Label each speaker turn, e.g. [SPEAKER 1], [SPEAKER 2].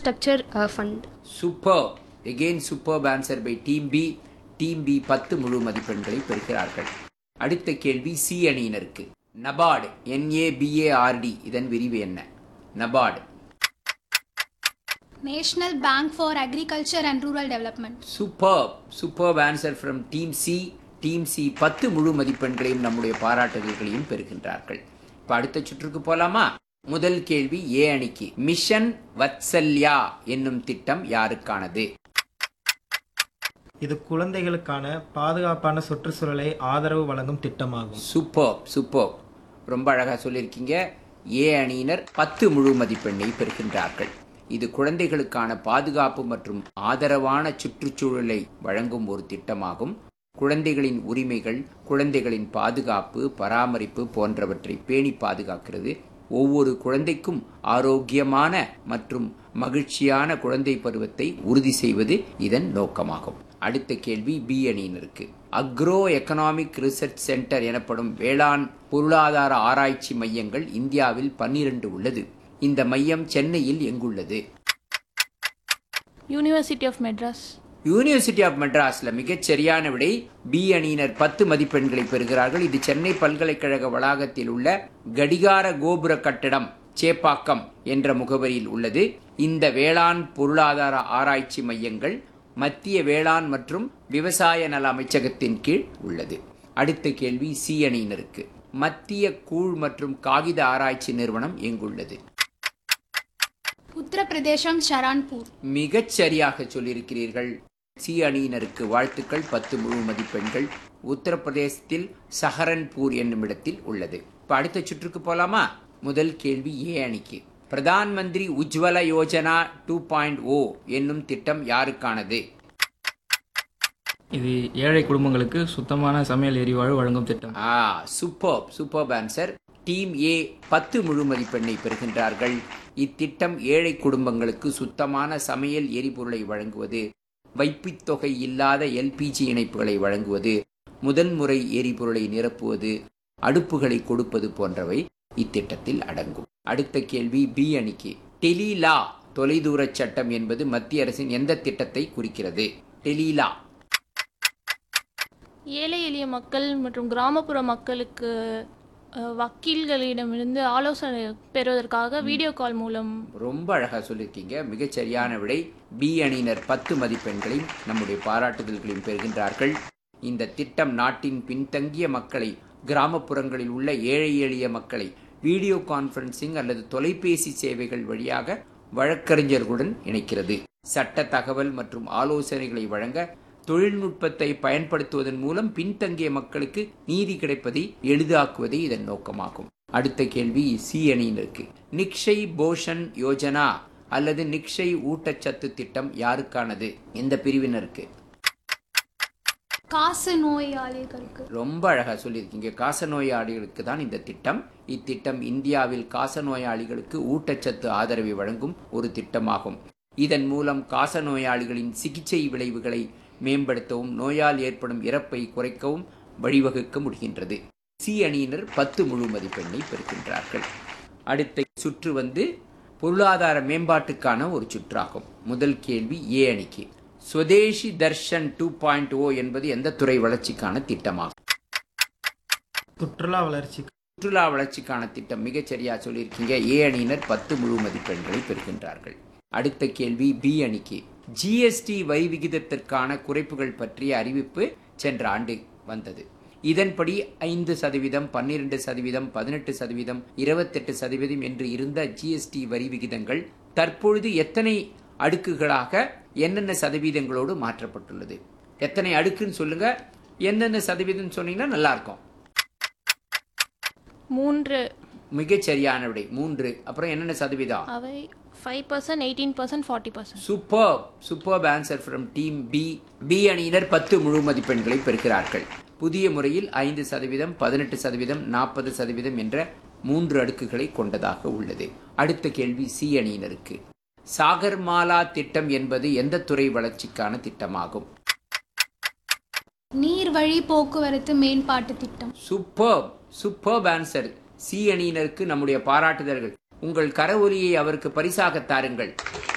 [SPEAKER 1] infrastructure fund
[SPEAKER 2] super again super answer by team B team B பத்து முழு மதிப்பெண்களை பெறுகிறார்கள் அடுத்த கேள்வி சி அணியினருக்கு நபார்டு என்ஏபிஏஆர்டி இதன் விரிவு என்ன NABARD
[SPEAKER 3] national bank for agriculture and rural development
[SPEAKER 2] super super answer from team C team C பத்து முழு மதிப்பெண்களையும் நம்முடைய பாராட்டுதல்களையும் பெறுகின்றார்கள் இப்போ அடுத்த சுற்றுக்கு போலாமா முதல் கேள்வி ஏ அணிக்கு மிஷன் வத்சல்யா என்னும் திட்டம் யாருக்கானது
[SPEAKER 4] இது குழந்தைகளுக்கான பாதுகாப்பான சுற்றுச்சூழலை ஆதரவு வழங்கும் திட்டமாகும்
[SPEAKER 2] சூப்பர் சூப்பர் ரொம்ப அழகா சொல்லியிருக்கீங்க ஏ அணியினர் பத்து முழு மதிப்பெண்ணை பெறுகின்றார்கள் இது குழந்தைகளுக்கான பாதுகாப்பு மற்றும் ஆதரவான சுற்றுச்சூழலை வழங்கும் ஒரு திட்டமாகும் குழந்தைகளின் உரிமைகள் குழந்தைகளின் பாதுகாப்பு பராமரிப்பு போன்றவற்றை பேணி பாதுகாக்கிறது ஒவ்வொரு குழந்தைக்கும் ஆரோக்கியமான மற்றும் மகிழ்ச்சியான குழந்தை பருவத்தை உறுதி செய்வது இதன் நோக்கமாகும் அடுத்த கேள்வி பி அணியினருக்கு அக்ரோ எக்கனாமிக் ரிசர்ச் சென்டர் எனப்படும் வேளாண் பொருளாதார ஆராய்ச்சி மையங்கள் இந்தியாவில் பன்னிரண்டு உள்ளது இந்த மையம் சென்னையில் எங்குள்ளது
[SPEAKER 5] university of Madras
[SPEAKER 2] university of மெட்ராஸ்ல மிகச் சரியான விடை பி அணியினர் பத்து மதிப்பெண்களை பெறுகிறார்கள் இது சென்னை பல்கலைக்கழக வளாகத்தில் உள்ள கடிகார கோபுர கட்டடம் சேப்பாக்கம் என்ற முகவரியில் உள்ளது இந்த வேளாண் பொருளாதார ஆராய்ச்சி மையங்கள் மத்திய வேளாண் மற்றும் விவசாய நல அமைச்சகத்தின் கீழ் உள்ளது அடுத்த கேள்வி சி அணியினருக்கு மத்திய கூழ் மற்றும் காகித ஆராய்ச்சி நிறுவனம் எங்குள்ளது
[SPEAKER 3] உத்தரப்பிரதேசம் ஷரான்பூர்
[SPEAKER 2] மிகச் சரியாக சொல்லியிருக்கிறீர்கள் சி அணியினருக்கு வாழ்த்துக்கள் பத்து முழு மதிப்பெண்கள் உத்தரப்பிரதேசத்தில் சஹரன்பூர் என்னும் இடத்தில் உள்ளது இப்ப அடுத்த சுற்றுக்கு போலாமா முதல் கேள்வி ஏ அணிக்கு Pradhan Mantri Ujjwala Yojana two point O என்னும் திட்டம் யாருக்கானது
[SPEAKER 6] இது ஏழை குடும்பங்களுக்கு சுத்தமான சமையல் எரிவாயு வழங்கும் திட்டம்
[SPEAKER 2] ஆ super super answer team A பத்து முழு மதிப்பெண்ணை பெறுகின்றார்கள் இத்திட்டம் ஏழை குடும்பங்களுக்கு சுத்தமான சமையல் எரிபொருளை வழங்குவது வைப்புத் தொகை இல்லாத எல்பிஜி இணைப்புகளை வழங்குவது முதல் முறை எரிபொருளை நிரப்புவது அடுப்புகளை கொடுப்பது போன்றவை இத்திட்டத்தில் அடங்கும் அடுத்த கேள்வி பி அணிக்கு டெலிலா தொலைதூர சட்டம் என்பது மத்திய அரசின் எந்த திட்டத்தை குறிக்கிறது டெலிலா
[SPEAKER 5] ஏழை எளிய மக்கள் மற்றும் கிராமப்புற மக்களுக்கு அஹ், வக்கீல்களிடமிருந்து ஆலோசனை பெறுவதற்காக வீடியோ கால் மூலம்
[SPEAKER 2] ரொம்ப அழகா சொல்லியிருக்கீங்க மிகச் சரியான விடை பி அணியினர் பத்து மதிப்பெண்களையும் நம்முடைய பாராட்டுதல்களையும் பெறுகின்றார்கள் இந்த திட்டம் நாட்டின் பின்தங்கிய மக்களை கிராமப்புறங்களில் உள்ள ஏழை எளிய மக்களை வீடியோ கான்ஃபரன்சிங் அல்லது தொலைபேசி சேவைகள் வழியாக வழக்கறிஞர்களுடன் இணைக்கிறது சட்ட தகவல் மற்றும் ஆலோசனைகளை வழங்க தொழில்நுட்பத்தை பயன்படுத்துவதன் மூலம் பின்தங்கிய மக்களுக்கு நீதி கிடைப்பதை எளிதாக்குவதே இதன் நோக்கமாகும் அடுத்த கேள்வி சி அணியினருக்கு நிக்ஷய் போஷன் யோஜனா அல்லது நிக்ஷய் ஊட்டச்சத்து திட்டம் யாருக்கானது எந்த பிரிவினருக்கு
[SPEAKER 3] காசு நோயாளிகளுக்கு
[SPEAKER 2] ரொம்ப அழகா சொல்லியிருக்கீங்க காசநோயாளிகளுக்கு தான் இந்த திட்டம் இத்திட்டம் இந்தியாவில் காசநோயாளிகளுக்கு ஊட்டச்சத்து ஆதரவை வழங்கும் ஒரு திட்டமாகும் இதன் மூலம் காசநோயாளிகளின் சிகிச்சை விளைவுகளை மேம்படுத்தவும் நோயால் ஏற்படும் இறப்பை குறைக்கவும் வழிவகுக்க முடிகின்றது சி அணியினர் பத்து முழு மதிப்பெண்ணை பெறுகின்றார்கள் அடுத்த சுற்று வந்து பொருளாதார மேம்பாட்டுக்கான ஒரு சுற்றாகும் முதல் கேள்வி ஏ அணிக்கு Swadesh Darshan two point O என்பது எந்த துறை வளர்ச்சிக்கான திட்டமாகும்
[SPEAKER 4] சுற்றுலா வளர்ச்சி
[SPEAKER 2] சுற்றுலா வளர்ச்சிக்கான திட்டம் மிகச் சரியா சொல்லியிருக்கீங்க ஏ அணியினர் பத்து முழு மதிப்பெண்களை பெறுகின்றார்கள் அடுத்த கேள்வி பி அணிக்கு ஜிஎஸ்டி வரி விகிதத்திற்கான குறைப்புகள் பற்றிய அறிவிப்பு சென்ற ஆண்டு வந்தது இதன்படி ஐந்து சதவீதம் பன்னிரண்டு சதவீதம் பதினெட்டு சதவீதம் இருபத்தெட்டு சதவீதம் என்று இருந்த ஜிஎஸ்டி வரி விகிதங்கள் தற்பொழுது எத்தனை அடுக்குகளாக என்னென்ன சதவீதங்களோடு மாற்றப்பட்டுள்ளது எத்தனை அடுக்குன்னு சொல்லுங்க என்னென்ன சதவீதம் சொன்னீங்கன்னா நல்லா இருக்கும்
[SPEAKER 5] மூன்று
[SPEAKER 2] மிகச் சரியான விடை மூன்று அப்புறம் என்னென்ன சதவீதம்
[SPEAKER 5] அவை five percent eighteen percent forty percent
[SPEAKER 2] super super answer from team B B அணியினர் பத்து முழு மதிப்பெண்களை பெறுகிறார்கள் புதிய முறையில் ஐந்து சதவீதம் பதினெட்டு சதவீதம் நாற்பது சதவீதம் என்ற மூன்று அடுக்குகளை கொண்டதாக உள்ளது அடுத்த கேள்வி சி அணியினருக்கு சாகர்மாலா திட்டம் என்பது எந்த துறை வளர்ச்சிக்கான திட்டமாகும்
[SPEAKER 3] நீர்வழி போக்குவரத்து மேம்பாட்டு திட்டம்
[SPEAKER 2] சூப்பர் சூப்பர் ஆன்சர் சி அணியினருக்கு நம்முடைய பாராட்டுதல்கள் உங்கள் கரவொலியை அவருக்கு பரிசாக தாருங்கள்